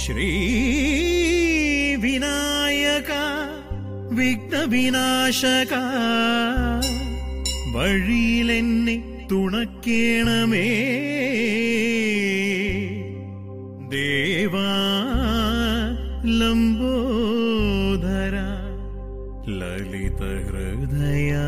ശ്രീ വിനായക വിഘ്നവിനാശക വഴിയിലെന്നെ തുണക്കേണമേ ദേവാ ലംബോധര ലളിത ഹൃദയാ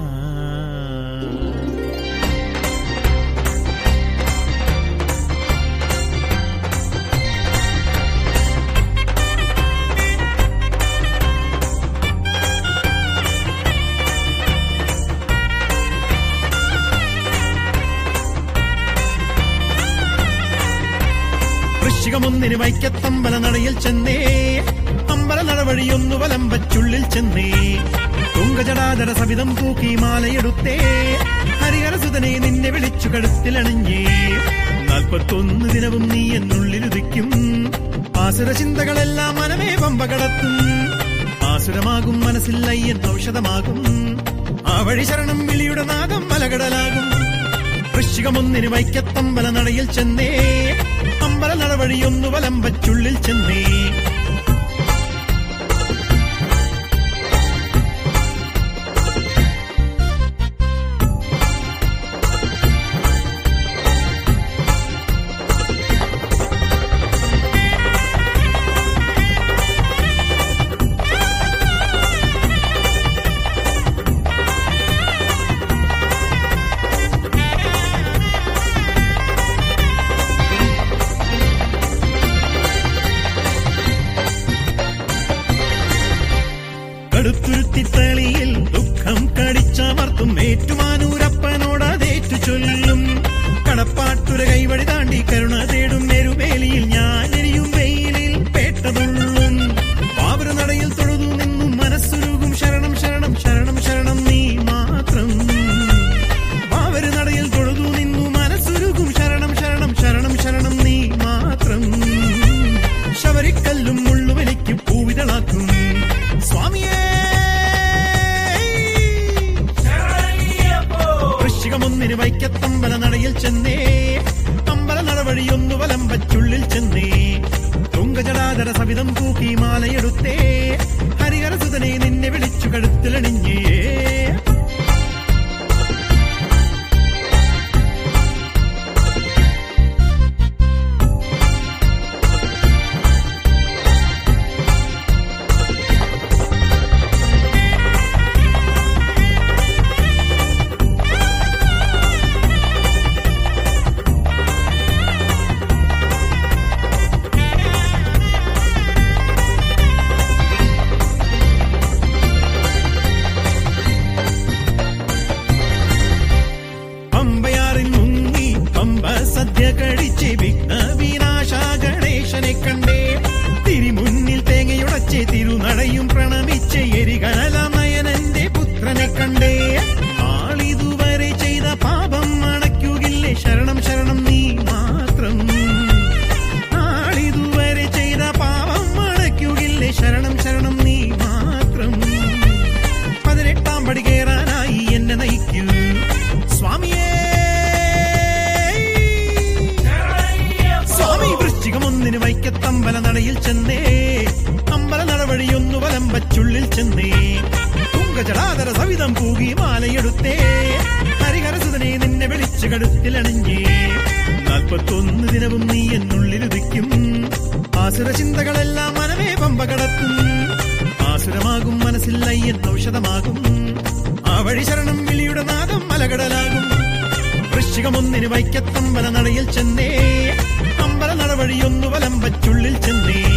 വൃശ്ചികമൊന്നിന് വൈക്കത്തമ്പല നടയിൽ ചെന്നേ അമ്പല നടവഴിയൊന്നു വലമ്പച്ചുള്ളിൽ ചെന്നേ തുങ്കജടാധര സവിധം തൂക്കി മാലയെടുത്തേ ഹരിഹരസുതനെ നിന്നെ വിളിച്ചു കഴുത്തിലണിഞ്ഞേ നാൽപ്പത്തൊന്ന് ദിനവും നീ എന്നുള്ളിലുദിക്കും ആസുര ചിന്തകളെല്ലാം മനമേ പമ്പ കടത്തും ആസുരമാകും മനസ്സിൽ അയ്യൻ ഔഷധമാകും ആ വഴി ശരണം വിളിയുടെ നാഗം മലകടലാകും വൃശ്ചികമൊന്നിന് വൈക്കത്തമ്പല നടയിൽ ചെന്നേ അമ്പല നടവഴിയൊന്നു വലമ്പച്ചുള്ളിൽ ചെന്നേ കടുത്തുരുത്തിത്തളിയിൽ ദുഃഖം കടിച്ചമർത്തും ഏറ്റുമാനൂരപ്പനോട് അതേറ്റു ചൊല്ലും കടപ്പാട്ടുര കൈവഴി താണ്ടി കരുണ തേടും നെരുവേലിയിൽ ഞാൻ എരിയും വെയിലിൽ പേട്ടതുള്ളും പാവര നടയിൽ തൊഴുതു നിന്നും മനസ്സുരുകും ശരണം ശരണം ശരണം ശരണം നീ മാത്രം പാവര നടയിൽ തൊഴുതു നിന്നു മനസ്സുരുകും ശരണം ശരണം ശരണം ശരണം നീ മാത്രം ശബരിക്കല്ലും മുള്ളുവലിക്കും പൂവിതളാക്കും സ്വാമിയേ വൃശ്ചികമൊന്നിന് വൈക്കത്തമ്പല നടയിൽ ചെന്നേ അമ്പല നടവഴിയൊന്നു വലമ്പച്ചുള്ളിൽ ചെന്നേ തുങ്കജടാധര സവിധം തൂക്കി മാലയെടുത്തേ ഹരിഹരസുതനെ നിന്നെ വിളിച്ചു കഴുത്തിലണിഞ്ഞേ പമ്പയാറിൽ മുങ്ങി പമ്പ സദ്യ കഴിച്ച് വിഘ്ന വിനാശ ഗണേശനെ കണ്ടേ തിരിമുന്നിൽ തേങ്ങയുടച്ച് തിരുനടയും പ്രണമിച്ച് എരികനലമയനന്റെ പുത്രനെ കണ്ടേ ആളിതുവരെ ചെയ്ത പാപം അണയ്ക്കുകില്ലേ ശരണം ശരണം നീ മാത്രം ആളിതുവരെ ചെയ്ത പാപം അണയ്ക്കുകില്ലേ ശരണം ശരണം നീ മാത്രം പതിനെട്ടാം പടി കയറാനായി എന്നെ നയിക്കൂ സ്വാമിയേ സ്വാമി വൃശ്ചികമൊന്നിന് വൈക്കത്തമ്പല നടയിൽ ചെന്നേ അമ്പല നടവഴിയൊന്നു വലമ്പച്ചുള്ളിൽ ചെന്നേ തുങ്കജടാധര സവിധം പൂകി മാലയെടുത്തേ ഹരിഹരസുതനെ നിന്നെ വിളിച്ചു കടുത്തിലണിഞ്ഞേ നാൽപ്പത്തൊന്ന് ദിനവും നീ എന്നുള്ളിലുദിക്കും ആസുര ചിന്തകളെല്ലാം മനമേ പമ്പ കടത്തും ആസുരമാകും മനസ്സിൽ അയ്യൻ ഔഷധമാകും ആ വഴി ശരണം വിളിയുടെ നാദം മലകടലാകും വൃശ്ചികമൊന്നിന് വൈക്കത്തമ്പല നടയിൽ ചെന്നേ അമ്പല നടവഴിയൊന്നു വലമ്പച്ചുള്ളിൽ ചെന്നേ